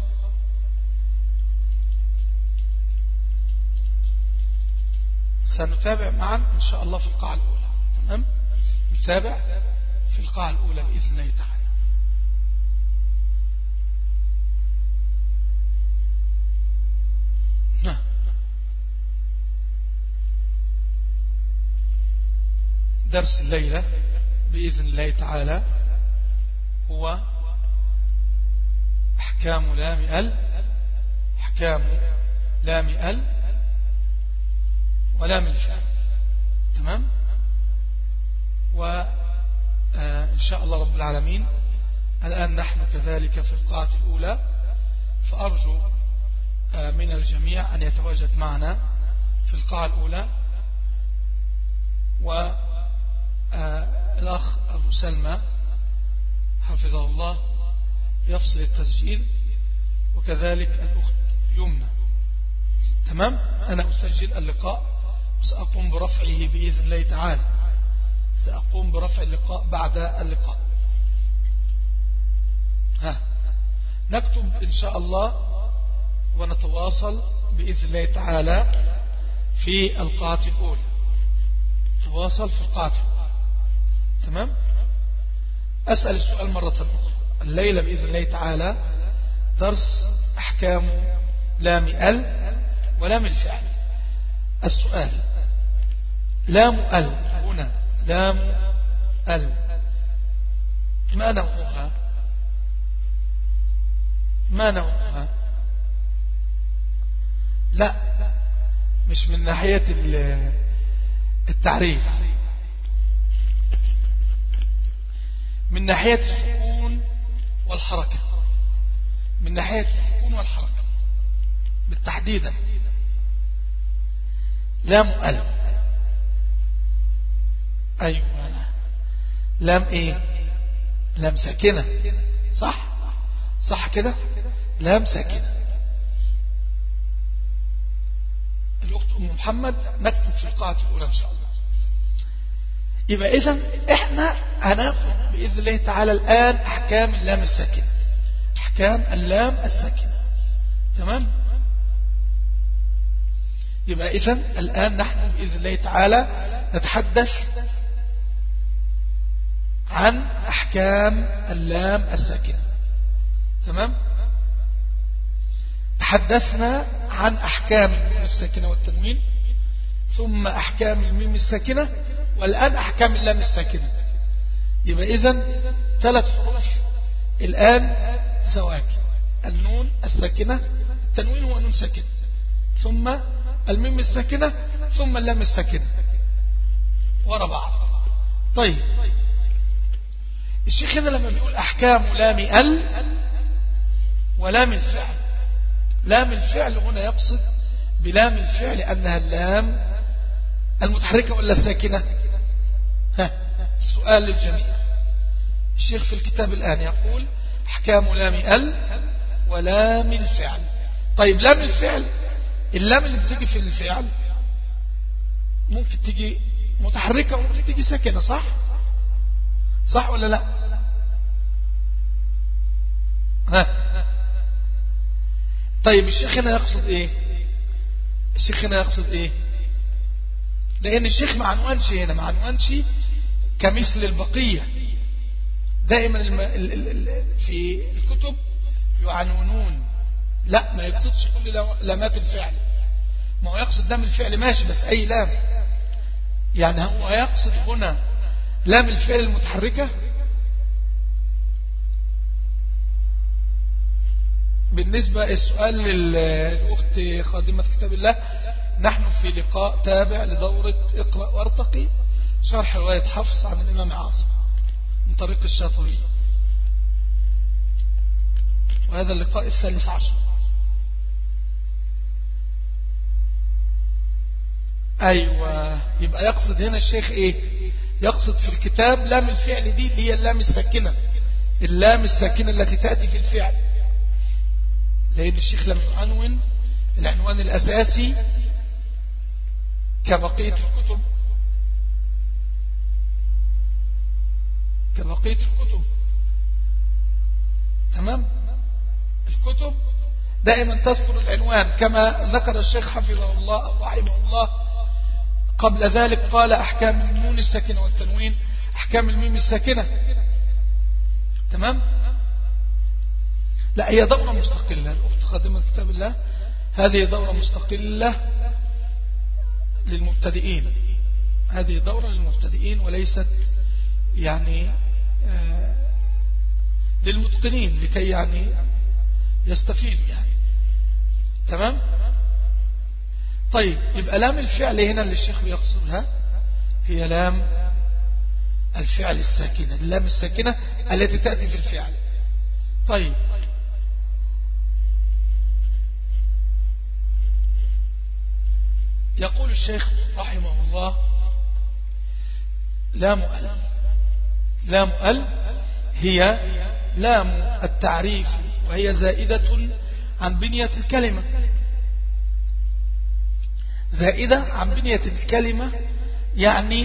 سنتابع معا إن شاء الله في القاعة الأولى تمام نتابع في القاعة الأولى بإذن الله تعالى نعم. درس الليلة بإذن الله تعالى هو أحكام لام ال أحكام لام ال ولام الفعل تمام وإن آه، شاء الله رب العالمين الآن نحن كذلك في القاعة الأولى فأرجو آه، من الجميع أن يتواجد معنا في القاعة الأولى والأخ آه، أبو سلمى حفظه الله يفصل التسجيل وكذلك الأخت يمنى تمام أنا أسجل اللقاء سأقوم برفعه بإذن الله تعالى سأقوم برفع اللقاء بعد اللقاء ها نكتب إن شاء الله ونتواصل بإذن الله تعالى في القاعة الأولى تواصل في القاعة الأولى تمام أسأل السؤال مرة أخرى الليلة بإذن الله تعالى درس أحكام لام ال ولام الفعل السؤال لام ال هنا لام ال ما نوعها ما نوعها لا مش من ناحية التعريف من ناحية السكون والحركة من ناحية السكون والحركة بالتحديدا لام ألف أيوة لام إيه لام ساكنة صح صح كده لام ساكنة الأخت أم محمد نكتب في القاعة الأولى إن شاء الله يبقى إذا إحنا هناخد بإذن الله تعالى الآن أحكام اللام الساكنة أحكام اللام الساكنة تمام يبقى إذا الآن نحن بإذن الله تعالى نتحدث عن أحكام اللام الساكنة تمام تحدثنا عن أحكام النون الساكنة والتنوين ثم أحكام الميم الساكنة والآن أحكام اللام الساكنة يبقى إذن ثلاث حروف الآن سواكن النون الساكنة التنوين هو نون ساكنة ثم الميم الساكنة ثم اللام الساكنة ورا بعض طيب الشيخ هنا لما بيقول أحكام لام ال ولام الفعل لام الفعل هنا يقصد بلام الفعل أنها اللام المتحركة ولا الساكنة ها السؤال للجميع الشيخ في الكتاب الآن يقول أحكام لام ال ولام الفعل طيب لام الفعل اللام اللي بتيجي في الفعل ممكن تيجي متحركة وممكن تيجي ساكنة صح صح ولا لا ها طيب الشيخ هنا يقصد ايه الشيخ هنا يقصد ايه لان الشيخ ما عنوانش هنا ما عنوانش كمثل البقية دائما الم... ال... ال... في الكتب يعنونون لا ما يقصدش كل لامات الفعل ما هو يقصد لام الفعل ماشي بس أي لام يعني هو يقصد هنا لام الفعل المتحركة بالنسبة السؤال للأخت خادمة كتاب الله نحن في لقاء تابع لدورة اقرأ وارتقي شرح رواية حفص عن الإمام عاصم من طريق الشاطبي وهذا اللقاء الثالث عشر أيوة يبقى يقصد هنا الشيخ إيه يقصد في الكتاب لام الفعل دي اللي هي اللام الساكنة اللام الساكنة التي تأتي في الفعل لأن الشيخ لم يعنون العنوان الأساسي كبقية الكتب كبقية الكتب تمام الكتب دائما تذكر العنوان كما ذكر الشيخ حفظه الله أو رحمه الله قبل ذلك قال أحكام النون الساكنة والتنوين أحكام الميم الساكنة تمام لا هي دورة مستقلة الأخت خادمة كتاب الله هذه دورة مستقلة للمبتدئين هذه دورة للمبتدئين وليست يعني آه للمتقنين لكي يعني يستفيد يعني تمام طيب يبقى لام الفعل هنا اللي الشيخ بيقصدها هي لام الفعل الساكنة اللام الساكنة التي تأتي في الفعل طيب يقول الشيخ رحمه الله لام ال لام ال هي لام التعريف وهي زائدة عن بنية الكلمة زائدة عن بنية الكلمة يعني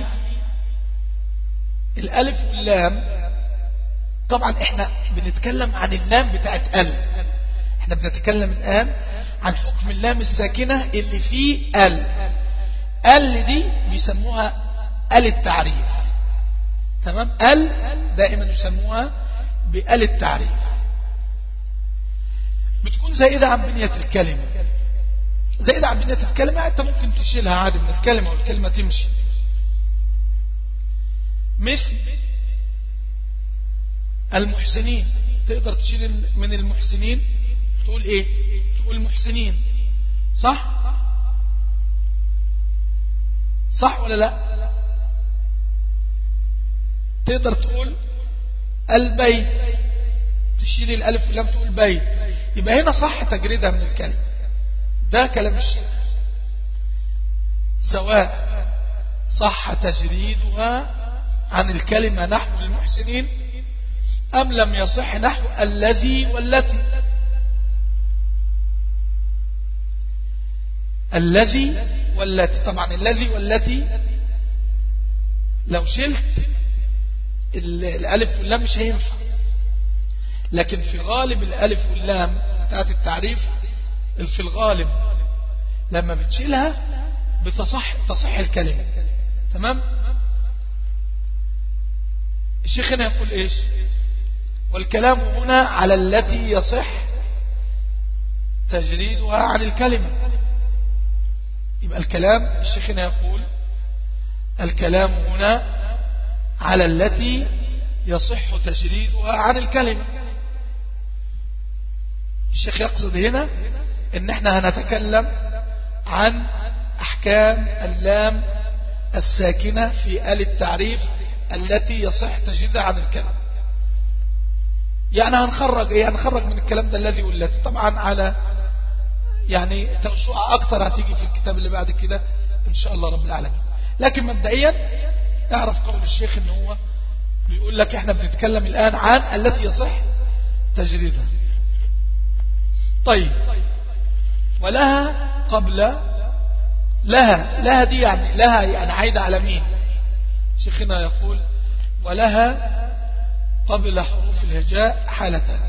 الألف واللام طبعا احنا بنتكلم عن اللام بتاعت ال احنا بنتكلم الآن عن حكم اللام الساكنة اللي فيه ال ال دي بيسموها ال التعريف تمام ال دائما يسموها بال التعريف بتكون زائدة عن بنية الكلمة زائدة عن بنية الكلمة انت ممكن تشيلها عادي من الكلمة والكلمة تمشي مثل المحسنين تقدر تشيل من المحسنين تقول ايه تقول محسنين صح صح ولا لا تقدر تقول البيت تشيل الألف واللام تقول بيت يبقى هنا صح تجريدها من الكلمة ده كلام الشيخ سواء صح تجريدها عن الكلمة نحو المحسنين أم لم يصح نحو الذي والتي الذي والتي طبعا الذي والتي لو شلت الألف واللام مش هينفع لكن في غالب الألف واللام بتاعت التعريف في الغالب لما بتشيلها بتصح تصح الكلمة تمام الشيخ هنا يقول ايش والكلام هنا على التي يصح تجريدها عن الكلمة يبقى الكلام الشيخ هنا يقول الكلام هنا على التي يصح تجريدها عن الكلمة الشيخ يقصد هنا ان احنا هنتكلم عن احكام اللام الساكنة في آل التعريف التي يصح تجريدها عن الكلام يعني هنخرج ايه هنخرج من الكلام ده الذي والتي طبعا على يعني توسعة اكتر هتيجي في الكتاب اللي بعد كده ان شاء الله رب العالمين لكن مبدئيا اعرف قول الشيخ ان هو بيقول لك احنا بنتكلم الان عن التي يصح تجريدها طيب ولها قبل لها لها دي يعني لها يعني عايدة على مين شيخنا يقول ولها قبل حروف الهجاء حالتان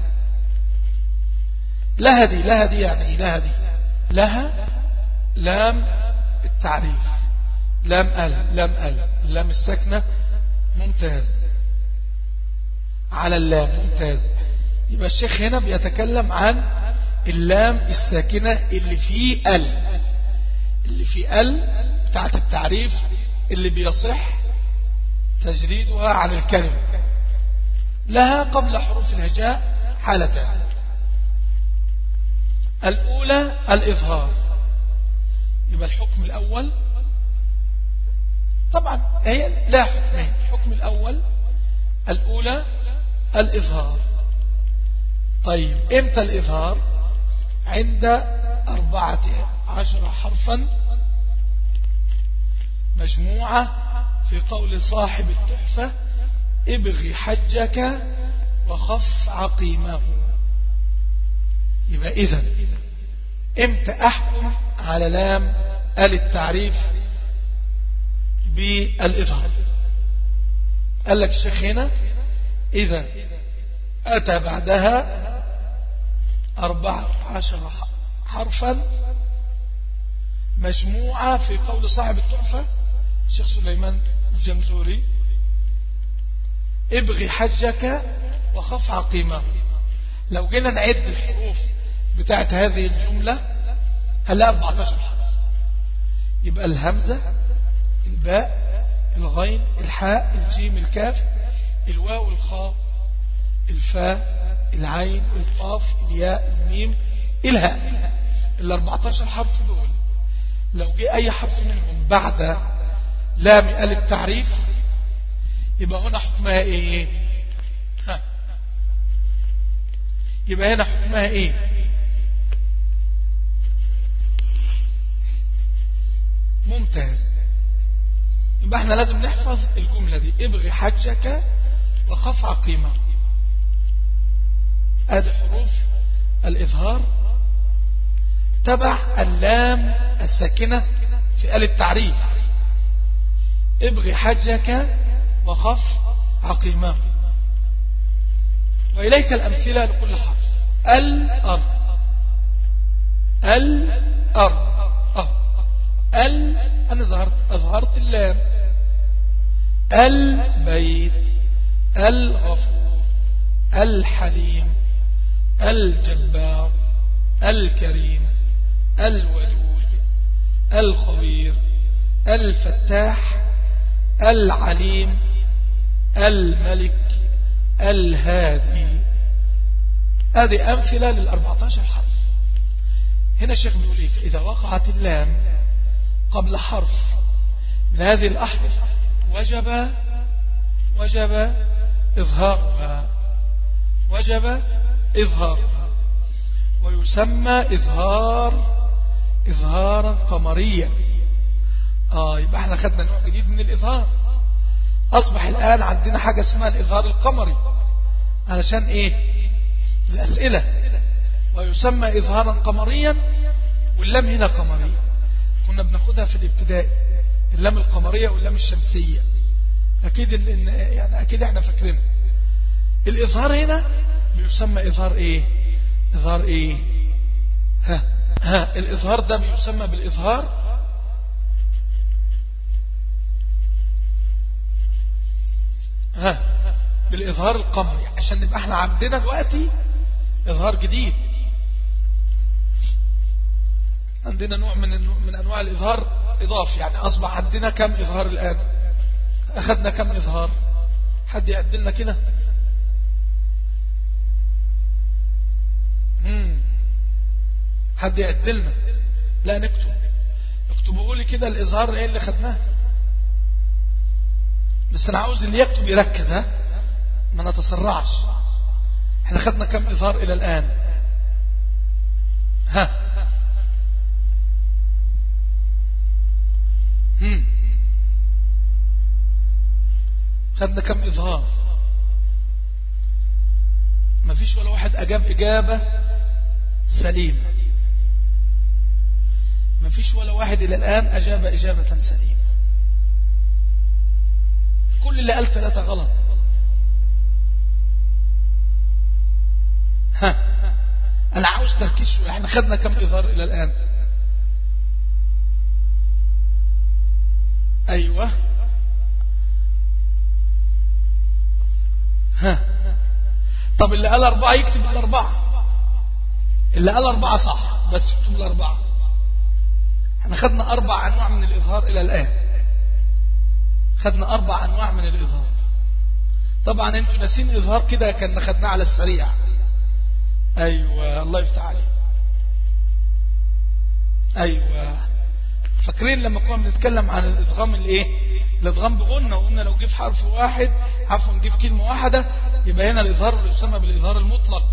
لها دي لها دي يعني إيه لها دي لها لام التعريف لام ال لام ال اللام الساكنة ممتاز على اللام ممتاز يبقى الشيخ هنا بيتكلم عن اللام الساكنة اللي فيه ال اللي فيه ال بتاعت التعريف اللي بيصح تجريدها عن الكلمة لها قبل حروف الهجاء حالتان الأولى الإظهار يبقى الحكم الأول طبعا هي لا حكمين الحكم الأول الأولى الإظهار طيب إمتى الإظهار عند أربعة عشر حرفا مجموعة في قول صاحب التحفة ابغي حجك وخف عقيمه يبقى إذا امتى أحكم على لام آل التعريف بالإظهار قال لك الشيخ هنا إذا أتى بعدها أربعة عشر حرفا مجموعة في قول صاحب التحفة الشيخ سليمان الجمزوري ابغي حجك وخف عقيمه لو جينا نعد الحروف بتاعت هذه الجملة هنلاقي 14 حرف يبقى الهمزة الباء الغين الحاء الجيم الكاف الواو الخاء الفاء العين القاف الياء الميم الهاء ال 14 حرف دول لو جه أي حرف منهم بعد لام ال التعريف يبقى هنا حكمها ايه ها يبقى هنا حكمها ايه ممتاز يبقى احنا لازم نحفظ الجملة دي ابغي حجك وخف عقيمة ادي حروف الإظهار تبع اللام الساكنة في آل التعريف ابغي حجك وخف عقيمة وإليك الأمثلة لكل حرف الأرض الأرض أه. ال أنا ظهرت أظهرت اللام البيت الغفور الحليم الجبار الكريم الودود الخبير الفتاح العليم الملك الهادي هذه أمثلة للأربعتاشر حرف هنا الشيخ بيقول إيه إذا وقعت اللام قبل حرف من هذه الأحرف وجب وجب إظهارها وجب إظهارها ويسمى إظهار إظهارا قمريا آه يبقى احنا خدنا نوع جديد من الإظهار أصبح الآن عندنا حاجة اسمها الإظهار القمري علشان إيه الأسئلة ويسمى إظهارا قمريا واللام هنا قمرية كنا بناخدها في الابتدائي اللام القمرية واللام الشمسية أكيد يعني أكيد احنا فاكرينها الإظهار هنا بيسمى إظهار إيه إظهار إيه ها ها الإظهار ده بيسمى بالإظهار ها بالإظهار القمري عشان نبقى احنا عندنا دلوقتي إظهار جديد عندنا نوع من من أنواع الإظهار إضافي يعني أصبح عندنا كم إظهار الآن أخذنا كم إظهار حد يعدلنا كده حد يعدلنا لا نكتب اكتبوا لي كده الإظهار ايه اللي خدناه بس انا عاوز اللي يكتب يركز ها ما نتسرعش احنا خدنا كم إظهار إلى الآن ها هم. خدنا كم إظهار ما فيش ولا واحد أجاب إجابة سليمة ما فيش ولا واحد إلى الآن أجاب إجابة سليمة كل اللي قال ثلاثة غلط ها أنا عاوز تركيز شوية احنا خدنا كم إظهار إلى الآن أيوة ها طب اللي قال أربعة يكتب الأربعة اللي قال أربعة صح بس يكتب الأربعة احنا خدنا أربع أنواع من الإظهار إلى الآن خدنا أربع أنواع من الإظهار طبعا انتوا ناسين إظهار كده كان خدناه على السريع أيوة الله يفتح عليك أيوة فاكرين لما كنا بنتكلم عن الإدغام الإيه الإدغام بغنة وقلنا لو جه في حرف واحد عفوا جه في كلمة واحدة يبقى هنا الإظهار اللي يسمى بالإظهار المطلق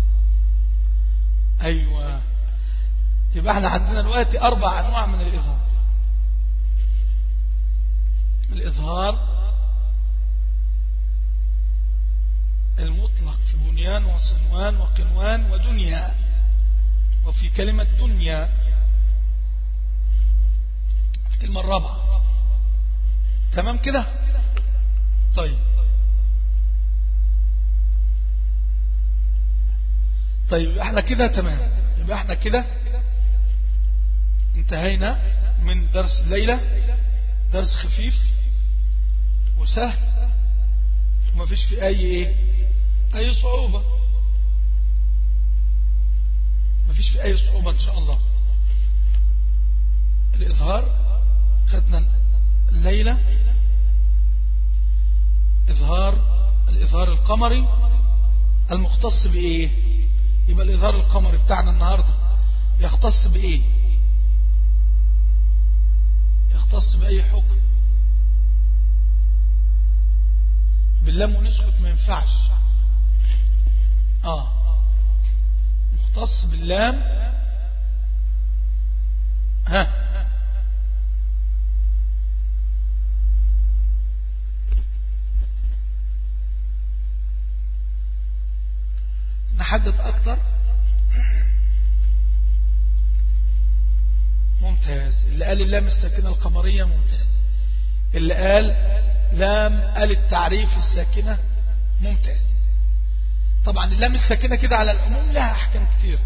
أيوة يبقى احنا عندنا دلوقتي أربع أنواع من الإظهار الإظهار المطلق في بنيان وصنوان وقنوان ودنيا وفي كلمة دنيا الكلمة الرابعة تمام كده طيب طيب احنا كده تمام يبقى احنا كده انتهينا من درس الليلة درس خفيف وسهل وما فيش في اي ايه اي صعوبة ما فيش في اي صعوبة ان شاء الله الاظهار خدنا الليلة إظهار الإظهار القمري المختص بإيه يبقى الإظهار القمري بتاعنا النهاردة يختص بإيه يختص بأي حكم باللام ونسكت ما ينفعش آه مختص باللام ها نحدد أكتر ممتاز اللي قال اللام الساكنة القمرية ممتاز اللي قال لام قال التعريف الساكنة ممتاز طبعا اللام الساكنة كده على العموم لها أحكام كتير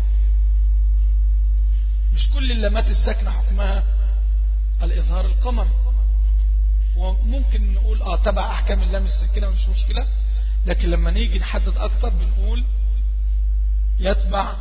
مش كل اللامات الساكنة حكمها الإظهار القمري وممكن نقول اه تبع أحكام اللام الساكنة مش مشكلة لكن لما نيجي نحدد أكتر بنقول يتبع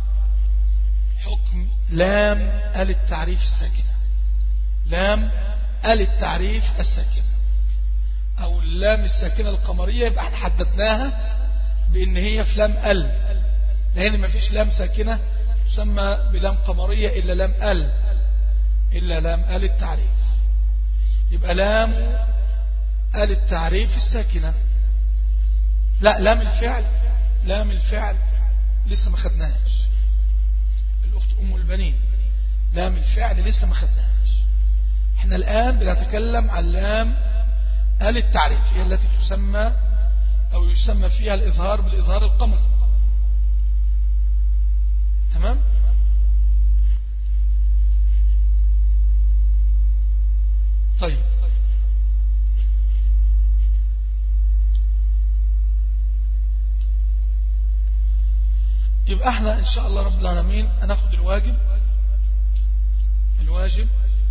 حكم لام ال التعريف الساكنة لام ال التعريف الساكنة أو اللام الساكنة القمرية يبقى احنا حددناها بأن هي في لام ال لأن ما فيش لام ساكنة تسمى بلام قمرية إلا لام ال إلا لام ال التعريف يبقى لام آل التعريف الساكنة لا لام الفعل لام الفعل لسه ما خدناهاش الأخت أم البنين لام الفعل لسه ما خدناهاش احنا الآن بنتكلم عن لام آل التعريف هي التي تسمى أو يسمى فيها الإظهار بالإظهار القمري تمام طيب يبقى احنا ان شاء الله رب العالمين هناخد الواجب الواجب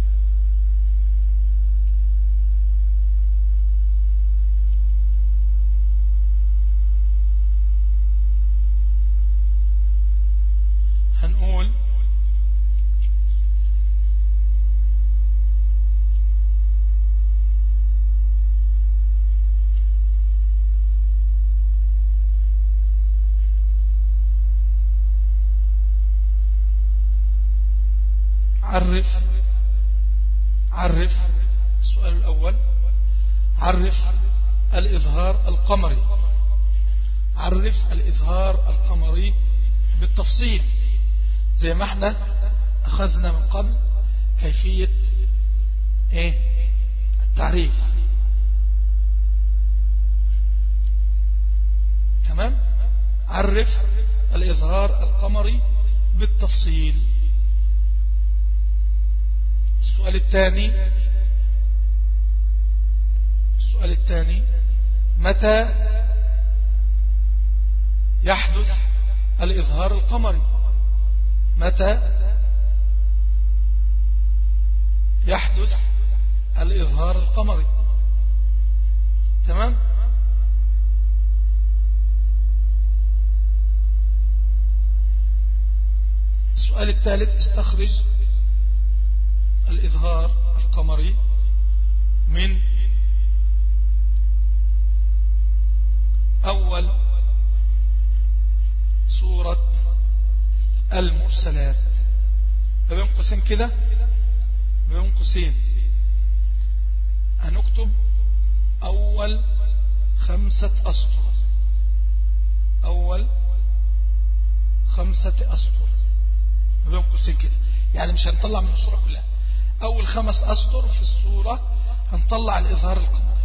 هنقول عرف عرف السؤال الأول عرف الإظهار القمري عرف الإظهار القمري بالتفصيل زي ما احنا أخذنا من قبل كيفية ايه التعريف تمام عرف الإظهار القمري بالتفصيل السؤال الثاني السؤال الثاني متى يحدث الإظهار القمري متى يحدث الإظهار القمري تمام السؤال الثالث استخرج الإظهار القمري من أول سورة المرسلات بين قوسين كده بين قوسين هنكتب أول خمسة أسطر أول خمسة أسطر بين قوسين كده يعني مش هنطلع من الصورة كلها أول خمس أسطر في الصورة هنطلع الإظهار القمري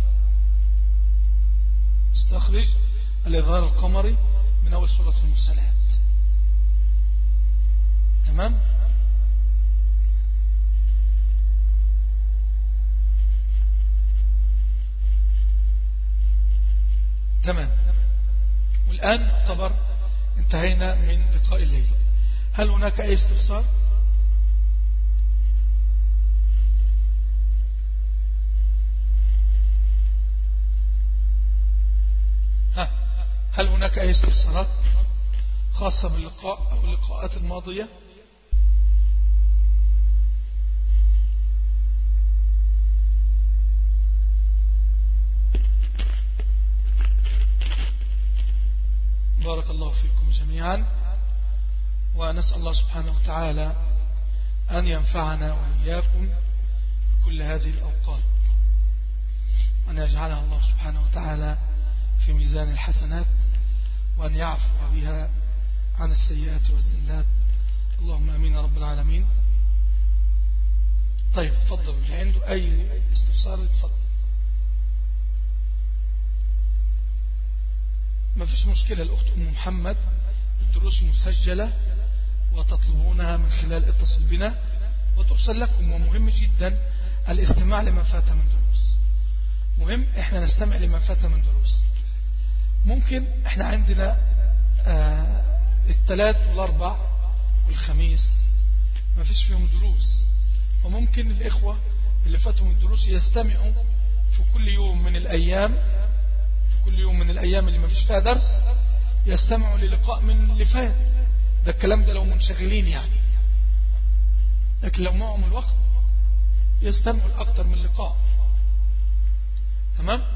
استخرج الإظهار القمري من أول سورة المرسلات تمام تمام والآن اعتبر انتهينا من لقاء الليل هل هناك أي استفسار ها هل هناك أي استفسارات خاصة باللقاء أو اللقاءات الماضية بارك الله فيكم جميعا ونسأل الله سبحانه وتعالى أن ينفعنا وإياكم بكل هذه الأوقات وأن يجعلها الله سبحانه وتعالى في ميزان الحسنات وأن يعفو بها عن السيئات والزلات اللهم أمين رب العالمين طيب تفضل اللي عنده أي استفسار تفضل ما فيش مشكلة الأخت أم محمد الدروس مسجلة وتطلبونها من خلال اتصل بنا وترسل لكم ومهم جدا الاستماع لما فات من دروس مهم احنا نستمع لما فات من دروس ممكن احنا عندنا آه الثلاث والاربع والخميس ما فيش فيهم دروس فممكن الإخوة اللي فاتهم الدروس يستمعوا في كل يوم من الأيام في كل يوم من الأيام اللي ما فيش فيها درس يستمعوا للقاء من اللي فات ده الكلام ده لو منشغلين يعني لكن لو معهم الوقت يستمعوا لأكثر من لقاء تمام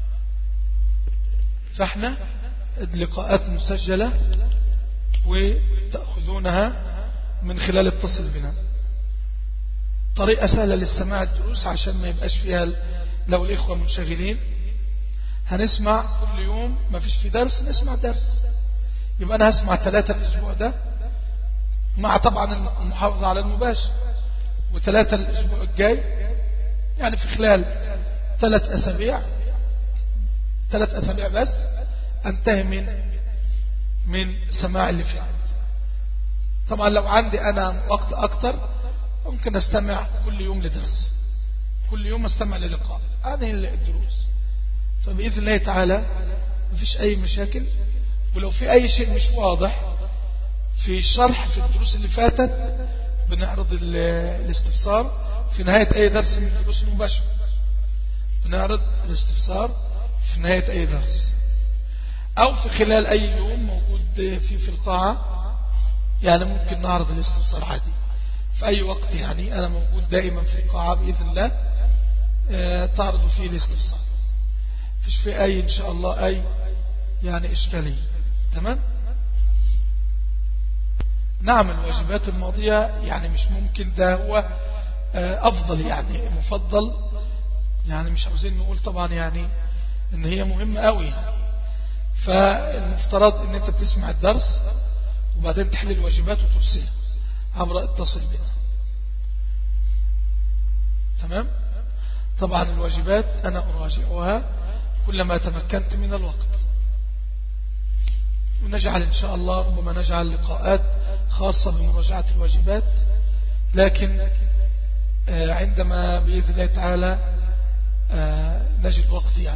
فاحنا اللقاءات مسجلة وتأخذونها من خلال اتصل بنا طريقة سهلة للسماع الدروس عشان ما يبقاش فيها لو الإخوة منشغلين هنسمع كل يوم ما فيش في درس نسمع درس يبقى أنا هسمع ثلاثة الأسبوع ده مع طبعا المحافظة على المباشر وثلاثة الأسبوع الجاي يعني في خلال ثلاث أسابيع ثلاث أسابيع بس أنتهي من من سماع اللي فات طبعا لو عندي أنا وقت أكتر ممكن أستمع كل يوم لدرس كل يوم أستمع للقاء هذه الدروس فبإذن الله تعالى ما فيش أي مشاكل ولو في أي شيء مش واضح في الشرح في الدروس اللي فاتت بنعرض الاستفسار في نهاية أي درس من الدروس المباشرة بنعرض الاستفسار في نهاية أي درس أو في خلال أي يوم موجود في في القاعة يعني ممكن نعرض الاستفسار عادي في أي وقت يعني أنا موجود دائما في القاعة بإذن الله آه، تعرض فيه الاستفسار فيش في أي إن شاء الله أي يعني إشكالية تمام نعم الواجبات الماضية يعني مش ممكن ده هو آه، أفضل يعني مفضل يعني مش عاوزين نقول طبعا يعني ان هي مهمة قوي يعني فالمفترض ان انت بتسمع الدرس وبعدين تحل الواجبات وترسلها عبر اتصل بنا تمام طبعا الواجبات انا اراجعها كلما تمكنت من الوقت ونجعل إن شاء الله ربما نجعل لقاءات خاصة بمراجعة الواجبات لكن آه، عندما بإذن الله تعالى آه، نجد وقت يعني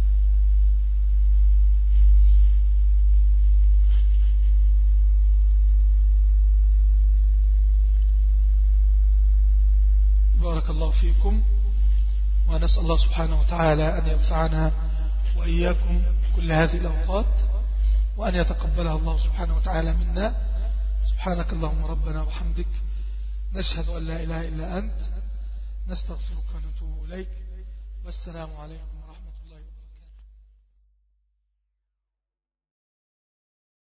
بارك الله فيكم ونسأل الله سبحانه وتعالى أن ينفعنا وإياكم كل هذه الأوقات وأن يتقبلها الله سبحانه وتعالى منا سبحانك اللهم ربنا وحمدك نشهد أن لا إله إلا أنت نستغفرك ونتوب إليك والسلام عليكم